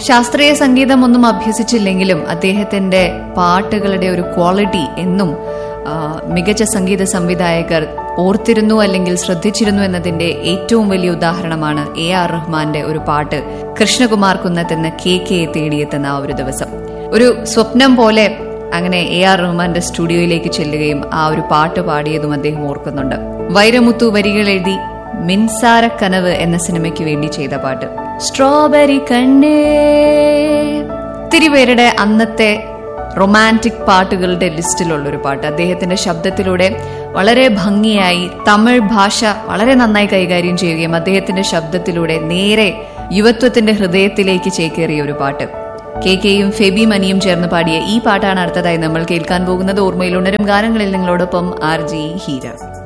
ശാസ്ത്രീയ സംഗീതം ഒന്നും അഭ്യസിച്ചില്ലെങ്കിലും അദ്ദേഹത്തിന്റെ പാട്ടുകളുടെ ഒരു ക്വാളിറ്റി എന്നും ആ, മികച്ച സംഗീത സംവിധായകർ ഓർത്തിരുന്നു അല്ലെങ്കിൽ ശ്രദ്ധിച്ചിരുന്നു എന്നതിന്റെ ഏറ്റവും വലിയ ഉദാഹരണമാണ് എ ആർ റഹ്മാന്റെ ഒരു പാട്ട് കൃഷ്ണകുമാർ കുന്നത്തെന്ന് കെ കെ തേടിയെത്തുന്ന ആ ഒരു ദിവസം ഒരു സ്വപ്നം പോലെ അങ്ങനെ എ ആർ റഹ്മാന്റെ സ്റ്റുഡിയോയിലേക്ക് ചെല്ലുകയും ആ ഒരു പാട്ട് പാടിയതും അദ്ദേഹം ഓർക്കുന്നുണ്ട് വൈരമുത്തു വരികൾ എഴുതി മിൻസാര കനവ് എന്ന സിനിമയ്ക്ക് വേണ്ടി ചെയ്ത പാട്ട് സ്ട്രോബെറി കണ്ണേ ഒത്തിരി പേരുടെ അന്നത്തെ റൊമാൻറ്റിക് പാട്ടുകളുടെ ലിസ്റ്റിലുള്ള ഒരു പാട്ട് അദ്ദേഹത്തിന്റെ ശബ്ദത്തിലൂടെ വളരെ ഭംഗിയായി തമിഴ് ഭാഷ വളരെ നന്നായി കൈകാര്യം ചെയ്യുകയും അദ്ദേഹത്തിന്റെ ശബ്ദത്തിലൂടെ നേരെ യുവത്വത്തിന്റെ ഹൃദയത്തിലേക്ക് ചേക്കേറിയ ഒരു പാട്ട് കെ കെയും ഫെബി മനിയും ചേർന്ന് പാടിയ ഈ പാട്ടാണ് അടുത്തതായി നമ്മൾ കേൾക്കാൻ പോകുന്നത് ഓർമ്മയിൽ ഉണരും ഗാനങ്ങളിൽ നിങ്ങളോടൊപ്പം ആർ ജി ഹീര